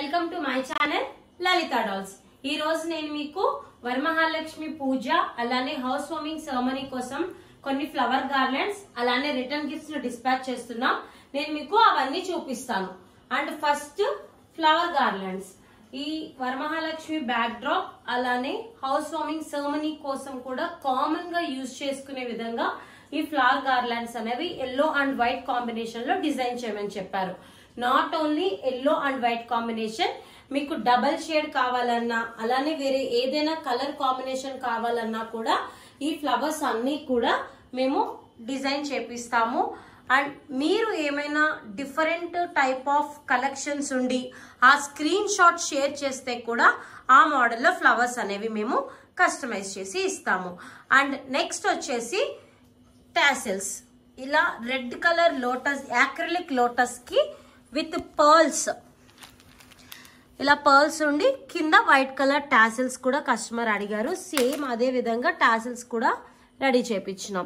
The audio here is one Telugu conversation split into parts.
welcome to my channel Lalitha dolls ఈ రోజు నేను మీకు వరమహాలక్ష్మి పూజ అలానే హౌస్ వార్మింగ్ సెరమనీ కోసం కొన్ని ఫ్లవర్ గార్లెండ్స్ అలానే రిటర్న్ గిఫ్ట్స్ ను డిస్పాచ్ చేస్తున్నాం నేను మీకు అవన్నీ చూపిస్తాను అండ్ ఫస్ట్ ఫ్లవర్ గార్లెండ్స్ ఈ వరమహాలక్ష్మి బ్యాక్ డ్రాప్ అలానే హౌస్ వార్మింగ్ సెరమనీ కోసం కూడా కామన్ గా యూజ్ చేసుకునే విధంగా ఈ ఫ్లవర్ గార్లాండ్స్ అనేవి ఎల్లో అండ్ వైట్ కాంబినేషన్ లో డిజైన్ చేయమని చెప్పారు not only yellow and white combination మీకు డబల్ షేడ్ కావాలన్నా అలానే వేరే ఏదైనా కలర్ కాంబినేషన్ కావాలన్నా కూడా ఈ ఫ్లవర్స్ అన్ని కూడా మేము డిజైన్ చేపిస్తాము అండ్ మీరు ఏమైనా డిఫరెంట్ టైప్ ఆఫ్ కలెక్షన్స్ ఉండి ఆ స్క్రీన్ షాట్ షేర్ చేస్తే కూడా ఆ మోడల్లో ఫ్లవర్స్ అనేవి మేము కస్టమైజ్ చేసి ఇస్తాము అండ్ నెక్స్ట్ వచ్చేసి టాసిల్స్ ఇలా red colour lotus acrylic lotus కి విత్ పర్ల్స్ ఇలా పర్ల్స్ ఉండి కింద వైట్ కలర్ టాసిల్స్ కూడా కస్టమర్ అడిగారు సేమ్ అదే విధంగా టాసిల్స్ కూడా రెడీ చేపించినాం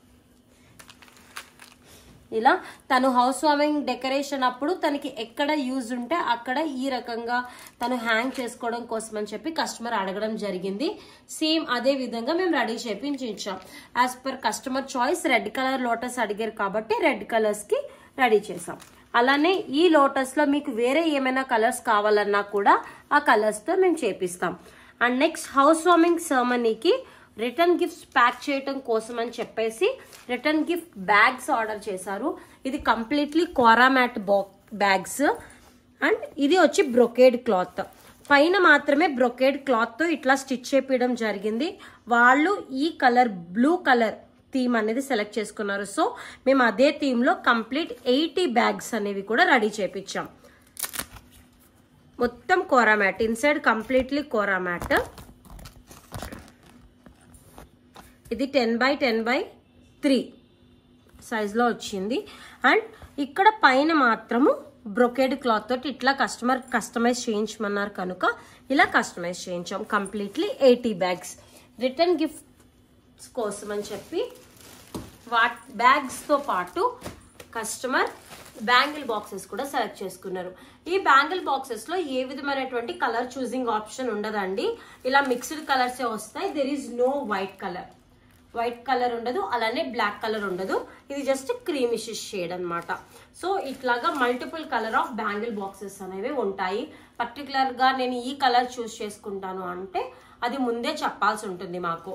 ఇలా తను హౌస్ వార్మింగ్ డెకరేషన్ అప్పుడు తనకి ఎక్కడ యూజ్ ఉంటే అక్కడ ఈ రకంగా తను హ్యాంగ్ చేసుకోవడం కోసం అని చెప్పి కస్టమర్ అడగడం జరిగింది సేమ్ అదే విధంగా మేము రెడీ చేపించి ఇచ్చాం as per customer choice red colour lotus అడిగారు కాబట్టి రెడ్ కలర్స్ కి రెడీ చేసాం అలానే ఈ లోటస్ లో మీకు వేరే ఏమైనా కలర్స్ కావాలన్నా కూడా ఆ కలర్స్ తో మేము చేపిస్తాం అండ్ నెక్స్ట్ హౌస్ వార్మింగ్ సెరమనీకి రిటర్న్ గిఫ్ట్స్ ప్యాక్ చేయటం కోసం అని చెప్పేసి రిటర్న్ గిఫ్ట్ బ్యాగ్స్ ఆర్డర్ చేశారు ఇది కంప్లీట్లీ కోరామాట్ బ్యాగ్స్ అండ్ ఇది వచ్చి బ్రొకేడ్ క్లాత్ పైన మాత్రమే బ్రొకేడ్ క్లాత్ తో ఇట్లా స్టిచ్ చేపించడం జరిగింది వాళ్ళు ఈ కలర్ బ్లూ కలర్ థీమ్ అనేది సెలెక్ట్ చేసుకున్నారు సో మేము అదే థీమ్ లో కంప్లీట్ ఎయిటీ బ్యాగ్స్ అనేవి కూడా రెడీ చేపించాం మొత్తం కోరామాట్ ఇన్సైడ్ కంప్లీట్లీ కోరామాట్ ఇది ten by ten by three సైజులో వచ్చింది అండ్ ఇక్కడ పైన మాత్రము బ్రొకేడ్ క్లాత్ తోటి ఇట్లా కస్టమర్ కస్టమైజ్ చేయించమన్నారు కనుక ఇలా కస్టమైజ్ చేయించాం completely eighty bags return gifts కోసం అని చెప్పి వాట్ బ్యాగ్స్తో పాటు కస్టమర్ బ్యాంగిల్ బాక్సెస్ కూడా సెలెక్ట్ చేసుకున్నారు ఈ బ్యాంగిల్ బాక్సెస్ లో ఏ విధమైనటువంటి కలర్ చూసింగ్ ఆప్షన్ ఉండదండి ఇలా మిక్స్డ్ కలర్స్ వస్తాయి there is no white colour white colour ఉండదు అలానే బ్లాక్ కలర్ ఉండదు ఇది జస్ట్ క్రీమిష్ షేడ్ అనమాట సో ఇట్లాగా multiple colour of bangle boxes అనేవి ఉంటాయి పర్టికులర్ గా నేను ఈ కలర్ చూస్ చేసుకుంటాను అంటే అది ముందే చెప్పాల్సి ఉంటుంది మాకు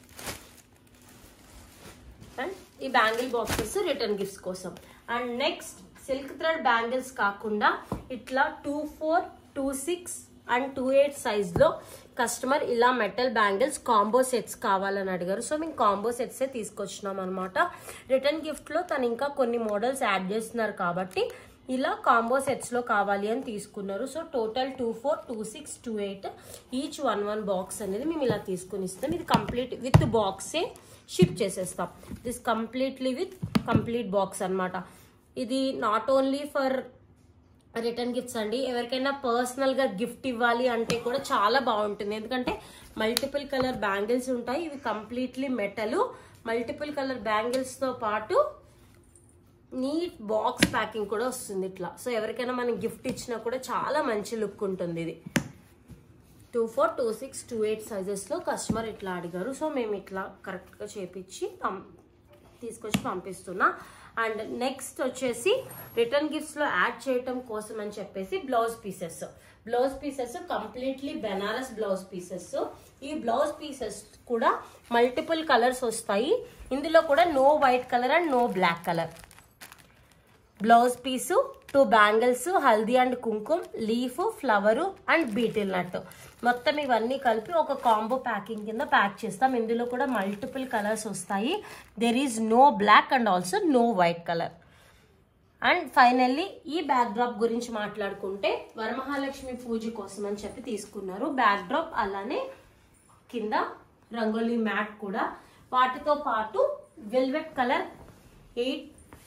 అండ్ ఈ బ్యాంగిల్ బాక్సెస్ రిటర్న్ గిఫ్ట్స్ కోసం and next silk thread bangles కాకుండా ఇట్లా two four two six and two eight size లో కస్టమర్ ఇలా మెటల్ బ్యాంగిల్స్ కాంబో సెట్స్ కావాలని అడిగారు సో మేము కాంబో సెట్సే తీసుకొచ్చినాం అనమాట రిటర్న్ గిఫ్ట్ లో తను ఇంకా కొన్ని మోడల్స్ యాడ్ చేస్తున్నారు కాబట్టి ఇలా కాంబో సెట్స్ లో కావాలి అని తీసుకున్నారు so total two four two six two eight each one one box అనేది మేము ఇలా తీసుకుని ఇస్తాం ఇది కంప్లీట్ విత్ బాక్సే షిప్ చేసేస్తాం this completely with complete box అనమాట ఇది not only for return gifts అండి ఎవరికైనా పర్సనల్ గా గిఫ్ట్ ఇవ్వాలి అంటే కూడా చాలా బాగుంటుంది ఎందుకంటే మల్టిపుల్ కలర్ బ్యాంగిల్స్ ఉంటాయి ఇవి completely metal multiple colour bangles తో పాటు నీట్ బాక్స్ ప్యాకింగ్ కూడా వస్తుంది ఇట్లా సో ఎవరికైనా మనం గిఫ్ట్ ఇచ్చినా కూడా చాలా మంచి లుక్ ఉంటుంది ఇది two four two six two eight సైజెస్లో కస్టమర్ ఇట్లా అడిగారు సో మేము ఇట్లా కరెక్ట్గా చేపించి పం తీసుకొచ్చి పంపిస్తున్నా అండ్ నెక్స్ట్ వచ్చేసి రిటర్న్ గిఫ్ట్స్లో యాడ్ చేయటం కోసం అని చెప్పేసి blouse pieces blouse pieces completely Banaras blouse pieces ఈ బ్లౌజ్ పీసెస్ కూడా మల్టిపుల్ కలర్స్ వస్తాయి ఇందులో కూడా no white colour and no black colour blouse piece to bangles haldi and kumkum leaf flower and betel nut మొత్తం ఇవన్నీ కలిపి ఒక కాంబో ప్యాకింగ్ కింద ప్యాక్ చేస్తాం ఇందులో కూడా మల్టిపుల్ కలర్స్ వస్తాయి there is no black and also no white colour and finally ఈ బ్యాక్ డ్రాప్ గురించి మాట్లాడుకుంటే వరమహాలక్ష్మి పూజ కోసం అని చెప్పి తీసుకున్నారు బ్యాక్ డ్రాప్ అలానే కింద రంగోలీ మ్యాట్ కూడా వాటితో పాటు velvet colour eight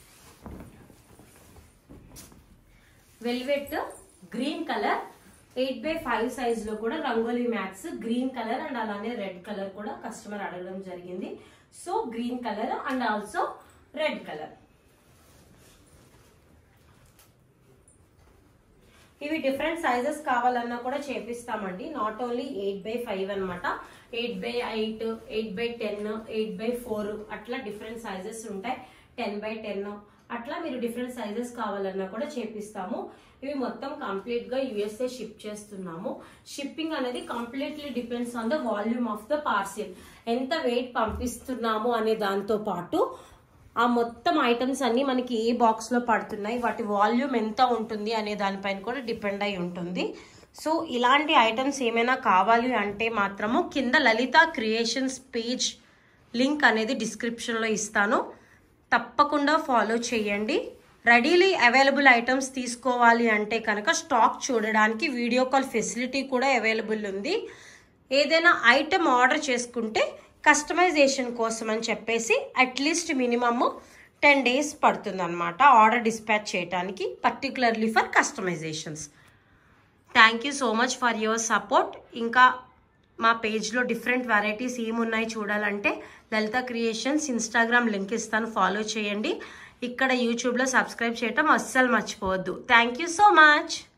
velvet green colour eight by five size లో కూడా rangoli mats green colour and అలానే రెడ్ కలర్ కూడా కస్టమర్ అడగడం జరిగింది so green colour and also red colour ఇవి డిఫరెంట్ సైజెస్ కావాలన్నా కూడా చేపిస్తామండి not only eight by five అనమాట eight by eight eight by ten eight by four అట్లా డిఫరెంట్ సైజెస్ ఉంటాయి టెన్ బై టెన్ అట్లా మీరు డిఫరెంట్ సైజెస్ కావాలన్నా కూడా చేపిస్తాము ఇవి మొత్తం కంప్లీట్ గా యుఎస్ఏ షిప్ చేస్తున్నాము షిప్పింగ్ అనేది completely depends on the volume of the parcel ఎంత వెయిట్ పంపిస్తున్నాము అనే దాంతో పాటు ఆ మొత్తం ఐటమ్స్ అన్ని మనకి ఏ బాక్స్ లో పడుతున్నాయి వాటి వాల్యూమ్ ఎంత ఉంటుంది అనే దానిపైన కూడా డిపెండ్ అయి ఉంటుంది సో ఇలాంటి ఐటమ్స్ ఏమైనా కావాలి అంటే మాత్రము కింద లలిత క్రియేషన్స్ పేజ్ లింక్ అనేది డిస్క్రిప్షన్లో ఇస్తాను తప్పకుండా ఫాలో చేయండి రెడీలీ అవైలబుల్ ఐటమ్స్ తీసుకోవాలి అంటే కనుక స్టాక్ చూడడానికి వీడియో కాల్ ఫెసిలిటీ కూడా అవైలబుల్ ఉంది ఏదైనా ఐటమ్ ఆర్డర్ చేసుకుంటే కస్టమైజేషన్ కోసం అని చెప్పేసి అట్లీస్ట్ మినిమమ్ టెన్ డేస్ పడుతుంది అనమాట ఆర్డర్ డిస్పాచ్ చేయడానికి particularly for customisations thank you so much for your support ఇంకా మా పేజ్లో డిఫరెంట్ వెరైటీస్ ఏమున్నాయి చూడాలంటే లలిత క్రియేషన్స్ ఇన్స్టాగ్రామ్ లింక్ ఇస్తాను ఫాలో చేయండి ఇక్కడ యూట్యూబ్లో సబ్స్క్రైబ్ చేయటం అస్సలు మర్చిపోవద్దు థ్యాంక్ యూ సో మచ్